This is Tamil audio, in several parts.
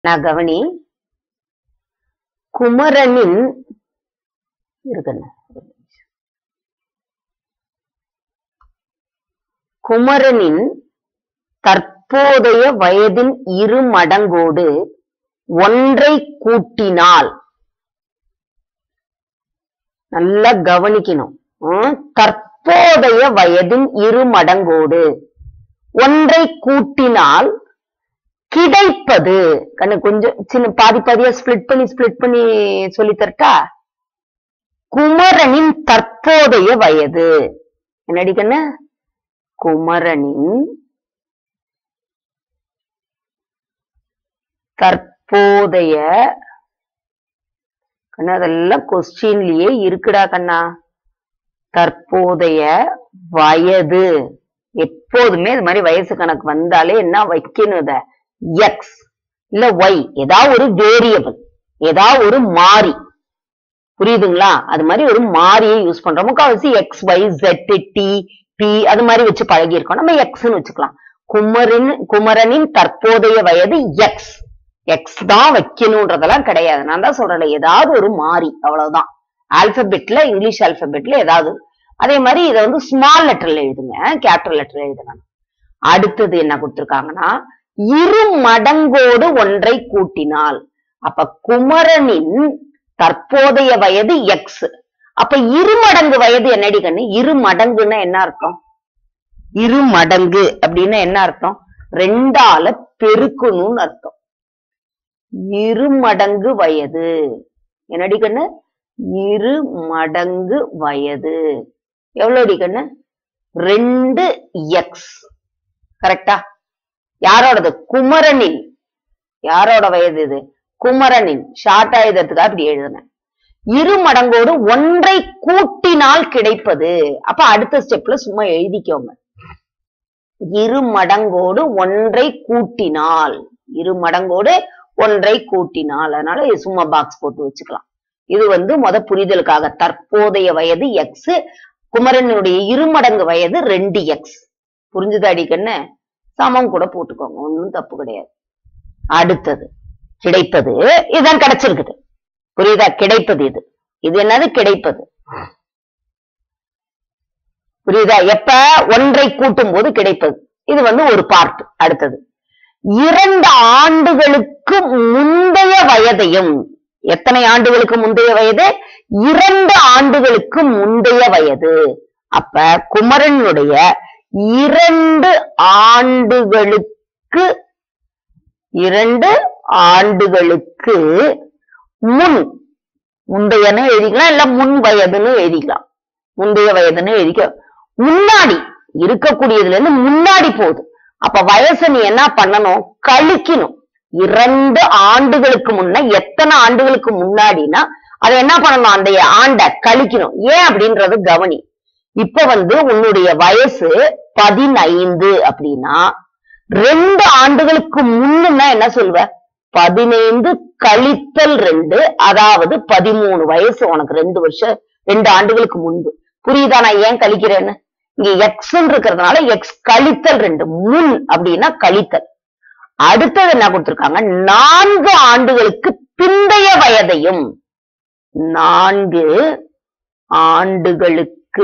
நான் கவனி குமரனின் இருக்குண்ணா ஒரு நிமிஷம். குமரனின் தற்போதைய வயதின் இரு மடங்கோடு ஒன்றை கூட்டினால் நல்லா கவனிக்கணும் ம், தற்போதைய வயதின் இரு மடங்கோடு ஒன்றை கூட்டினால் கிடைப்பது கண்ணு கொஞ்சம் சின்ன பாதி பாதியா ஸ்பிளிட் பண்ணி ஸ்பிளிட் பண்ணி சொல்லி தரட்டா குமரனின் தற்போதைய வயது என்னடி கண்ணு குமரனின் தற்போதைய கண்ணா அதெல்லாம் கொஸ்டின்லயே இருக்குடா கண்ணா தற்போதைய வயது எப்போதுமே இது மாதிரி வயசு கணக்கு வந்தாலே என்ன வைக்கணும் இத எக்ஸ் இல்ல ஒய் ஏதாவது ஒரு வேரியபிள் ஏதாவது ஒரு மாறி புரியுதுங்களா அது மாதிரி ஒரு மாறியை யூஸ் பண்றோம் முக்காவாசி X Y Z T P அது மாதிரி வச்சு பழகி இருக்கோம் நம்ம எக்ஸ்னு வச்சுக்கலாம் குமரன் குமரனின் தற்போதைய வயது எக்ஸ் எக்ஸ் தான் வைக்கணும்ன்றதெல்லாம் கிடையாது நான் தான் சொல்றேன் ஏதாவது ஒரு மாறி அவ்வளவுதான் ஆல்பபெட்ல இங்கிலீஷ் ஆல்பபெட்ல ஏதாவது அதே மாதிரி இதை வந்து ஸ்மால் லெட்டர்ல எழுதுங்க கேபிட்டல் லெட்டர்ல எழுதுங்க அடுத்தது என்ன கொடுத்திருக்காங்கன்னா இரு மடங்கோடு ஒன்றை கூட்டினால் அப்ப குமரனின் தற்போதைய வயது எக்ஸ் அப்ப இரு மடங்கு வயது என்னடி கண்ணு இரு மடங்குன்னா என்ன அர்த்தம் இரு மடங்கு அப்படின்னா என்ன அர்த்தம் ரெண்டால பெருக்கணும்னு அர்த்தம் இரு மடங்கு வயது என்னடி கண்ணு இரு மடங்கு வயது எவ்வளோடி கண்ணு ரெண்டு எக்ஸ் கரெக்டா யாரோடது குமரனின் யாரோட வயது இது குமரனின் ஷார்ட் எழுதுறதுக்காக இப்படி எழுதுனேன் இரு மடங்கோடு ஒன்றை கூட்டினால் கிடைப்பது அப்ப அடுத்த ஸ்டெப்ல சும்மா எழுதிக்கோங்க இரு மடங்கோடு ஒன்றை கூட்டினால் இரு மடங்கோடு ஒன்றை கூட்டினால் அதனால இது சும்மா பாக்ஸ் போட்டு வச்சுக்கலாம் இது வந்து முத புரிதலுக்காக தற்போதைய வயது எக்ஸ் குமரனுடைய இருமடங்கு வயது ரெண்டு எக்ஸ் புரிஞ்சுது அடிக்கன்னு சமம் கூட போட்டுக்கோங்க ஒன்றும் தப்பு கிடையாது அடுத்தது கிடைப்பது இதுதான் கிடைச்சிருக்குது புரியுதா கிடைப்பது இது இது என்னது கிடைப்பது புரியுதா எப்ப ஒன்றை கூட்டும் போது கிடைப்பது இது வந்து ஒரு பார்ட் அடுத்தது இரண்டு ஆண்டுகளுக்கு முந்தைய வயதையும் எத்தனை ஆண்டுகளுக்கு முந்தைய வயது இரண்டு ஆண்டுகளுக்கு முந்தைய வயது அப்ப குமரனுடைய இரண்டு ஆண்டுகளுக்கு இரண்டு ஆண்டுகளுக்கு முன் முந்தையன்னு எழுதிக்கலாம் இல்ல முன் வயதுன்னு எழுதிக்கலாம் முந்தைய வயதுன்னு எழுதிக்க முன்னாடி இருக்கக்கூடியதுல இருந்து முன்னாடி போகுது அப்ப வயசை நீ என்ன பண்ணணும் கழிக்கணும் இரண்டு ஆண்டுகளுக்கு முன்ன எத்தனை ஆண்டுகளுக்கு முன்னாடினா அதை என்ன பண்ணணும் அந்த ஆண்டை கழிக்கணும் ஏன் அப்படின்றது கவனி இப்ப வந்து உன்னுடைய வயசு பதினைந்து அப்படின்னா ரெண்டு ஆண்டுகளுக்கு முன்னுன்னா என்ன சொல்வ பதினைந்து கழித்தல் ரெண்டு அதாவது பதிமூணு வயசு உனக்கு ரெண்டு வருஷம் ரெண்டு ஆண்டுகளுக்கு முன்பு புரியுதா நான் ஏன் கழிக்கிறேன்னு இங்க எக்ஸ் இருக்கிறதுனால எக்ஸ் கழித்தல் ரெண்டு முன் அப்படின்னா கழித்தல் அடுத்தது என்ன கொடுத்திருக்காங்க நான்கு ஆண்டுகளுக்கு பிந்தைய வயதையும் நான்கு ஆண்டுகளுக்கு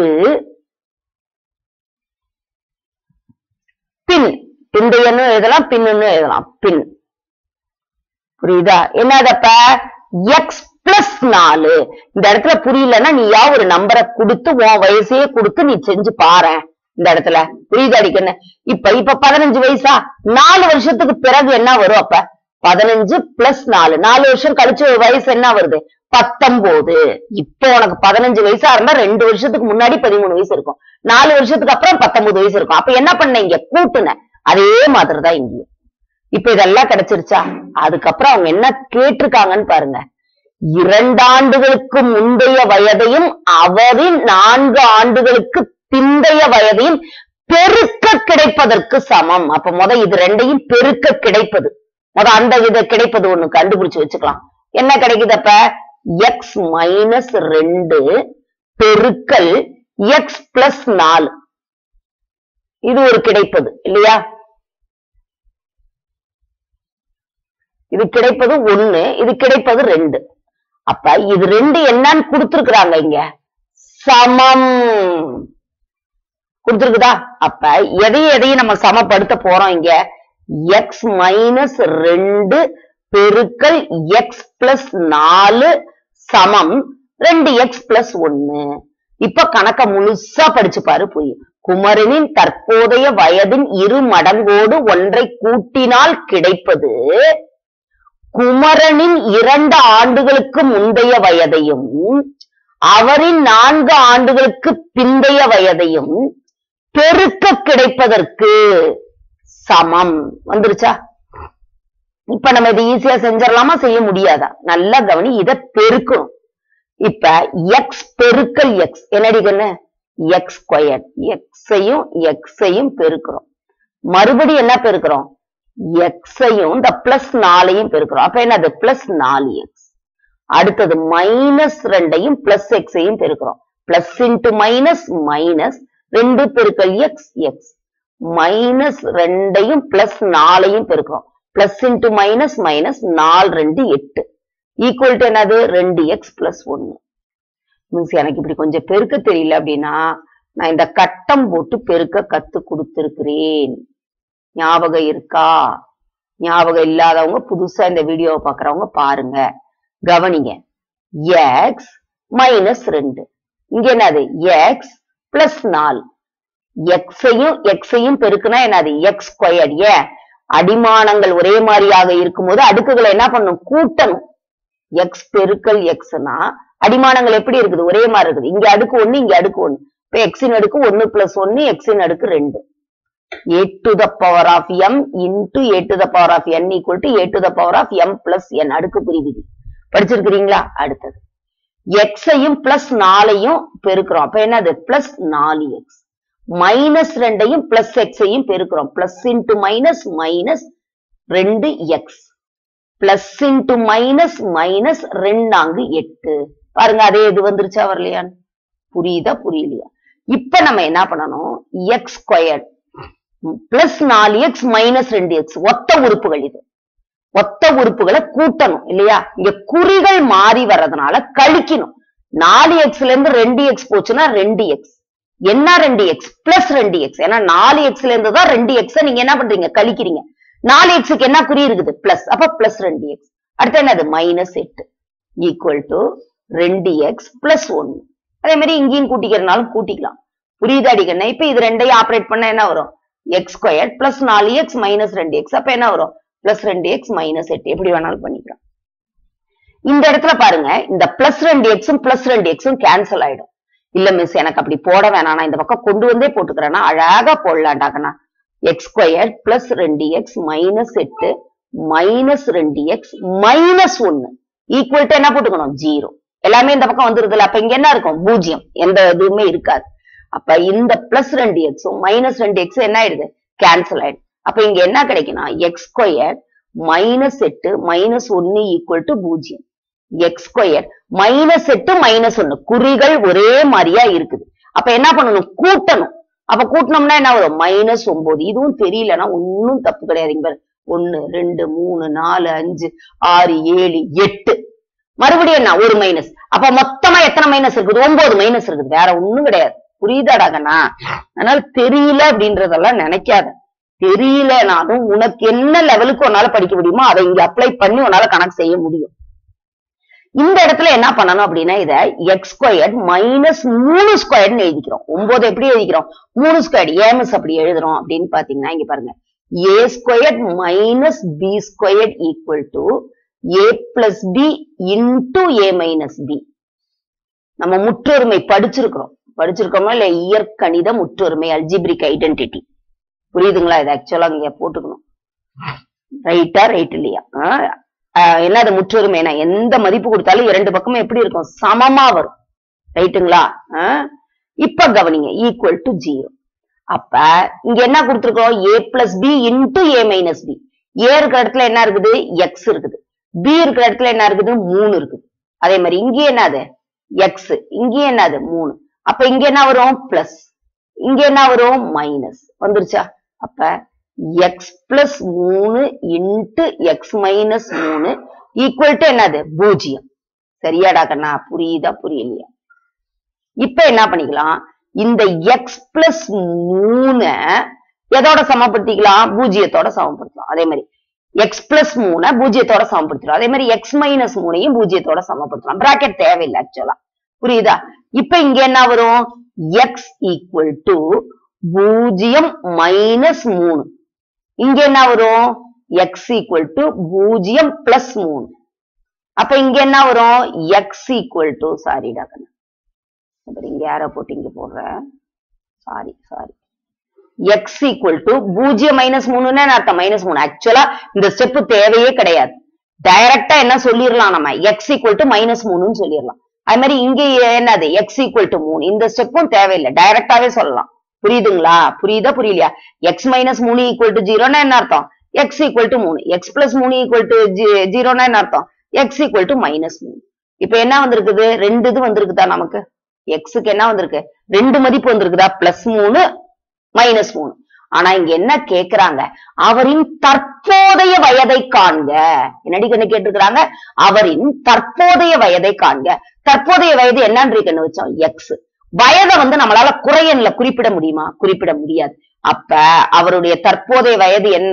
பின் பிந்தையன்னு எழுதலாம் பின்னுன்னு எழுதலாம் பின் புரியுதா என்னதப்ப எக்ஸ் பிளஸ் நாலு இந்த இடத்துல புரியலன்னா நீயா ஒரு நம்பரை கொடுத்து உன் வயசையே கொடுத்து நீ செஞ்சு பாரு இந்த இடத்துல புரியுதா அடிக்கன்னு இப்ப இப்ப பதினஞ்சு வயசா நாலு வருஷத்துக்கு பிறகு என்ன வரும் அப்ப பதினஞ்சு பிளஸ் நாலு நாலு வருஷம் கழிச்சு வயசு என்ன வருது பத்தொன்பது இப்போ உனக்கு பதினஞ்சு வயசா இருந்தா ரெண்டு வருஷத்துக்கு முன்னாடி பதிமூணு வயசு இருக்கும் நாலு வருஷத்துக்கு அப்புறம் பத்தொன்பது வயசு இருக்கும் அப்ப என்ன பண்ண இங்க கூட்டுன அதே மாதிரிதான் இங்கேயும் இப்ப இதெல்லாம் கிடைச்சிருச்சா அதுக்கப்புறம் அவங்க என்ன கேட்டிருக்காங்கன்னு பாருங்க இரண்டாண்டுகளுக்கு முந்தைய வயதையும் அவரின் நான்கு ஆண்டுகளுக்கு பிந்தைய வயதையும் பெருக்க கிடைப்பதற்கு சமம் அப்ப முத இது ரெண்டையும் பெருக்க கிடைப்பது முத அந்த இதை கிடைப்பது ஒண்ணு கண்டுபிடிச்சு வச்சுக்கலாம் என்ன கிடைக்குது அப்ப எக்ஸ் மைனஸ் ரெண்டு பெருக்கல் எக்ஸ் பிளஸ் நாலு இது ஒரு கிடைப்பது இல்லையா இது கிடைப்பது ஒண்ணு இது கிடைப்பது ரெண்டு அப்ப இது ரெண்டு என்னன்னு கொடுத்திருக்கிறாங்க இங்க சமம் கொடுத்திருக்குதா அப்ப எதையும் எதையும் நம்ம சமப்படுத்த போறோம் இங்க எக்ஸ் மைனஸ் ரெண்டு பெருக்கல் எக்ஸ் பிளஸ் நாலு சமம் ரெண்டு எக்ஸ் பிளஸ் ஒன்னு இப்ப கணக்க முழுசா படிச்சு பாரு புரியும் குமரனின் தற்போதைய வயதின் இரு மடங்கோடு ஒன்றை கூட்டினால் கிடைப்பது குமரனின் இரண்டு ஆண்டுகளுக்கு முந்தைய வயதையும் அவரின் நான்கு ஆண்டுகளுக்கு பிந்தைய வயதையும் பெருக்க கிடைப்பதற்கு சமம் வந்துருச்சா இப்ப நம்ம இது ஈஸியா செஞ்சிடலாமா செய்ய முடியாதா நல்லா கவனி இத பெருக்கணும் இப்ப எக்ஸ் பெருக்கல் எக்ஸ் என்னடி கண்ணு எக்ஸ் ஸ்கொயர் எக்ஸையும் எக்ஸையும் பெருக்கிறோம் மறுபடியும் என்ன பெருக்கிறோம் எக்ஸையும் இந்த பிளஸ் நாலையும் பெருக்கிறோம் அப்ப என்னது பிளஸ் நாலு எக்ஸ் அடுத்தது மைனஸ் ரெண்டையும் பிளஸ் எக்ஸையும் பெருக்கிறோம் பிளஸ் இன்டு மைனஸ் மைனஸ் ரெண்டு பெருக்கல் எக்ஸ் எக்ஸ் மைனஸ் ரெண்டையும் பிளஸ் நாலையும் பெருக்கிறோம் பிளஸ் இன்டு மைனஸ் மைனஸ் நாலு ரெண்டு எட்டு ஈக்குவல் டு என்னது ரெண்டு எக்ஸ் பிளஸ் ஒன்னு மீன்ஸ் எனக்கு இப்படி கொஞ்சம் பெருக்க தெரியல அப்படின்னா நான் இந்த கட்டம் போட்டு பெருக்க கத்து கொடுத்திருக்கிறேன் ஞாபகம் இருக்கா ஞாபகம் இல்லாதவங்க புதுசா இந்த வீடியோவை பாக்குறவங்க பாருங்க கவனிங்க எக்ஸ் மைனஸ் ரெண்டு இங்க என்னது எக்ஸ் பிளஸ் நாலு எக்ஸையும் எக்ஸையும் பெருக்குனா என்னது எக்ஸ் ஸ்கொயர் ஏன் அடிமானங்கள் ஒரே மாதிரியாக இருக்கும்போது அடுக்குகளை என்ன பண்ணும் கூட்டணும் எக்ஸ் பெருக்கல் எக்ஸ்னா அடிமானங்கள் எப்படி இருக்குது ஒரே மாதிரி இருக்குது இங்க அடுக்கு ஒண்ணு இங்க அடுக்கு ஒண்ணு இப்ப எக்ஸின் அடுக்கு ஒண்ணு பிளஸ் ஒன்னு எக்ஸின் அடுக்கு ரெண்டு a to the power of m into a to the power of n equal to a to the power of m plus n அடுக்கு குறிவிதி படிச்சிருக்கிறீங்களா அடுத்தது எக்ஸையும் பிளஸ் நாலையும் பெருக்கிறோம் அப்ப என்னது பிளஸ் நாலு எக்ஸ் மைனஸ் ரெண்டையும் பிளஸ் எக்ஸையும் பெருக்கிறோம் பிளஸ் இன்டு மைனஸ் மைனஸ் ரெண்டு X plus into minus minus ரெண்டாங்கு எட்டு பாருங்க அதே இது வந்துருச்சா வரலையான்னு புரியுதா புரியலையா இப்ப நம்ம என்ன பண்ணணும் எக்ஸ் ஸ்கொயர் பிளஸ் நாலு எக்ஸ் மைனஸ் ரெண்டு எக்ஸ் ஒத்த உறுப்புகள் இது ஒத்த உறுப்புகளை கூட்டணும் இல்லையா இங்க குறிகள் மாறி வர்றதுனால கழிக்கணும் நாலு எக்ஸ்ல இருந்து ரெண்டு எக்ஸ் போச்சுன்னா ரெண்டு எக்ஸ் என்ன ரெண்டு எக்ஸ் பிளஸ் ரெண்டு எக்ஸ் ஏன்னா நாலு எக்ஸ்ல இருந்து தான் ரெண்டு எக்ஸ் நீங்க என்ன பண்றீங்க கழிக்கிறீங்க நாலு எக்ஸுக்கு என்ன குறி இருக்குது பிளஸ் அப்ப பிளஸ் ரெண்டு எக்ஸ் அடுத்து என்னது மைனஸ் எட்டு ஈக்குவல் டு ரெண்டு எக்ஸ் பிளஸ் ஒன்னு அதே மாதிரி இங்கேயும் கூட்டிக்கிறனாலும் கூட்டிக்கலாம் புரியுதா அடிக்கண்ணா இப்ப இது ரெண்டையும் ஆப்ரேட் பண்ண என்ன வரும் எக்ஸ் ஸ்கொயர் பிளஸ் நாலு எக்ஸ் மைனஸ் ரெண்டு எக்ஸ் அப்ப என்ன வரும் பிளஸ் ரெண்டு எக்ஸ் மைனஸ் எட்டு எப்படி வேணாலும் பண்ணிக்கலாம் இந்த இடத்துல பாருங்க இந்த பிளஸ் ரெண்டு எக்ஸும் பிளஸ் ரெண்டு எக்ஸும் கேன்சல் ஆயிடும் இல்ல மிஸ் எனக்கு அப்படி போட வேணாம் நான் இந்த பக்கம் கொண்டு வந்தே போட்டுக்கிறேன்னா அழகா போடலாண்டாக்கண்ணா எக்ஸ் ஸ்கொயர் பிளஸ் ரெண்டு எக்ஸ் மைனஸ் எட்டு மைனஸ் ரெண்டு எக்ஸ் மைனஸ் ஒன்னு ஈக்குவல் டு என்ன போட்டுக்கணும் ஜீரோ எல்லாமே இந்த பக்கம் வந்துருதுல அப்ப இங்க என்ன இருக்கும் பூஜ்ஜியம் எந்த இதுவுமே இருக்காது அப்ப இந்த பிளஸ் ரெண்டு எக்ஸும் மைனஸ் ரெண்டு எக்ஸ் என்ன ஆயிடுது கேன்சல் ஆயிடுது அப்ப இங்க என்ன கிடைக்கும்னா எக்ஸ் ஸ்கொயர் மைனஸ் எட்டு மைனஸ் ஒன்னு ஈக்குவல் டு பூஜ்ஜியம் எக்ஸ் ஸ்கொயர் மைனஸ் எட்டு மைனஸ் ஒன்னு குறிகள் ஒரே மாதிரியா இருக்குது அப்ப என்ன பண்ணணும் கூட்டணும் அப்ப கூட்டினோம்னா என்ன வரும் மைனஸ் ஒன்பது இதுவும் தெரியலன்னா ஒன்னும் தப்பு கிடையாது இங்க பாரு. ஒன்னு ரெண்டு மூணு நாலு அஞ்சு ஆறு ஏழு எட்டு மறுபடியும் என்ன ஒரு மைனஸ் அப்ப மொத்தமா எத்தனை மைனஸ் இருக்குது ஒன்பது மைனஸ் இருக்குது வேற ஒண்ணும் கிடையாது புரியுதாடாகண்ணா அதனால தெரியல அப்படின்றதெல்லாம் நினைக்காத தெரியலனாலும் உனக்கு என்ன லெவலுக்கு உன்னால படிக்க முடியுமோ அதை இங்க அப்ளை பண்ணி உன்னால கணக்கு செய்ய முடியும் இந்த இடத்துல என்ன பண்ணணும் அப்படின்னா இத எக்ஸ் ஸ்கொயர் மைனஸ் மூணு ஸ்கொயர்னு எழுதிக்கிறோம் ஒன்பது எப்படி எழுதிக்கிறோம் மூணு ஸ்கொயர் ஏஎம்எஸ் அப்படி எழுதுறோம் அப்படின்னு பாத்தீங்கன்னா இங்க பாருங்க A square minus B square equal to A plus B into A minus B நம்ம முற்றொருமை படிச்சிருக்கிறோம் படிச்சிருக்கோமா இல்ல இயற்கணித முற்றொருமை அல்ஜிபிரிக் ஐடென்டிட்டி புரியுதுங்களா இது ஆக்சுவலா இங்க போட்டுக்கணும் ரைட்டா ரைட் இல்லையா ஆஹ் ஆஹ் என்ன அது முற்றொருமை நான் எந்த மதிப்பு கொடுத்தாலும் இரண்டு பக்கமும் எப்படி இருக்கும் சமமா வரும் ரைட்டுங்களா ஆஹ் இப்ப கவனிங்க ஈக்குவல் டு ஜீரோ அப்ப இங்க என்ன கொடுத்துருக்கோம் A plus B into A minus B A இருக்கிற இடத்துல என்ன இருக்குது எக்ஸ் இருக்குது பி இருக்கிற இடத்துல என்ன இருக்குது மூணு இருக்குது அதே மாதிரி இங்கே என்னது எக்ஸ் இங்கே என்னது மூணு அப்ப இங்க என்ன வரும் பிளஸ் இங்க என்ன வரும் மைனஸ் வந்துருச்சா அப்ப எக்ஸ் பிளஸ் மூணு இன்ட்டு எக்ஸ் மைனஸ் மூணு ஈக்குவல் டு என்னது பூஜ்ஜியம் சரியாடா கண்ணா புரியுதா புரியலையா இப்ப என்ன பண்ணிக்கலாம் இந்த எக்ஸ் பிளஸ் மூணு எதோட சமப்படுத்திக்கலாம் பூஜ்ஜியத்தோட சமப்படுத்தலாம் அதே மாதிரி எக்ஸ் பிளஸ் மூணை பூஜ்ஜியத்தோட சமப்படுத்தலாம் அதே மாதிரி எக்ஸ் மைனஸ் மூணையும் பூஜ்ஜியத்தோட சமப்படுத்தலாம் பிராக்கெட் தேவையில்லை ஆக்சுவலா புரியுதா இப்ப இங்க என்ன வரும் எக்ஸ் ஈக்குவல் டு பூஜ்ஜியம் மைனஸ் மூணு இங்க என்ன வரும் எக்ஸ் ஈக்குவல் டு பூஜ்ஜியம் பிளஸ் மூணு அப்ப இங்க என்ன வரும் எக்ஸ் ஈக்குவல் டு சாரிடா கண்ணு அப்புறம் இங்க யார போட்டு இங்க போடுறேன் sorry sorry X equal to பூஜ்ஜியம் மைனஸ் மூணுன்னு அர்த்தம் மைனஸ் மூணு ஆக்சுவலா இந்த ஸ்டெப் தேவையே கிடையாது டைரக்டா என்ன சொல்லிடலாம் நம்ம எக்ஸ் ஈக்குவல் டு மைனஸ் மூணுன்னு சொல்லிடலாம் அது மாதிரி இங்க என்னது எக்ஸ் ஈக்குவல் டு மூணு இந்த ஸ்டெப்பும் தேவையில்லை டைரக்டாவே சொல்லலாம் புரியுதுங்களா புரியுதா புரியலையா எக்ஸ் மைனஸ் மூணு ஈக்குவல் டு ஜீரோனா என்ன அர்த்தம் எக்ஸ் ஈக்குவல் டு மூணு எக்ஸ் பிளஸ் மூணு ஈக்குவல் டு ஜீரோனா என்ன அர்த்தம் எக்ஸ் ஈக்குவல் டு மைனஸ் மூணு இப்ப என்ன வந்திருக்குது ரெண்டு இது வந்திருக்குதா நமக்கு எக்ஸுக்கு என்ன வந்திருக்கு ரெண்டு மதிப்பு வந்திருக்குதா பிளஸ் மூணு மைனஸ் மூணு ஆனா இங்க என்ன கேக்குறாங்க அவரின் தற்போதைய வயதை காண்க என்னடி கண்ணு கேட்டிருக்கிறாங்க அவரின் தற்போதைய வயதை காண்க தற்போதைய வயது என்னன்னு இருக்குன்னு வச்சோம் எக்ஸ் வயதை வந்து நம்மளால குறையன்ல குறிப்பிட முடியுமா குறிப்பிட முடியாது அப்ப அவருடைய தற்போதைய வயது என்ன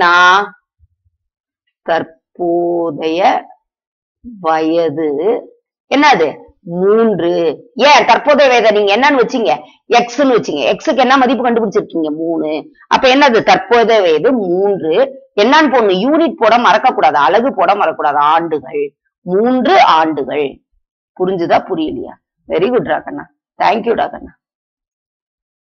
தற்போதைய வயது என்னது மூன்று ஏன் தற்போதைய வயதை நீங்க என்னன்னு வச்சீங்க எக்ஸ்ன்னு வச்சீங்க எக்ஸுக்கு என்ன மதிப்பு கண்டுபிடிச்சிருக்கீங்க மூணு அப்ப என்னது தற்போதைய வயது மூன்று என்னன்னு போடணும் யூனிட் போட மறக்க கூடாது அழகு போட மறக்கக்கூடாது ஆண்டுகள் மூன்று ஆண்டுகள் புரிஞ்சுதா புரியலையா வெரி குட் ராகண்ணா தேங்க்யூ ராகண்ணா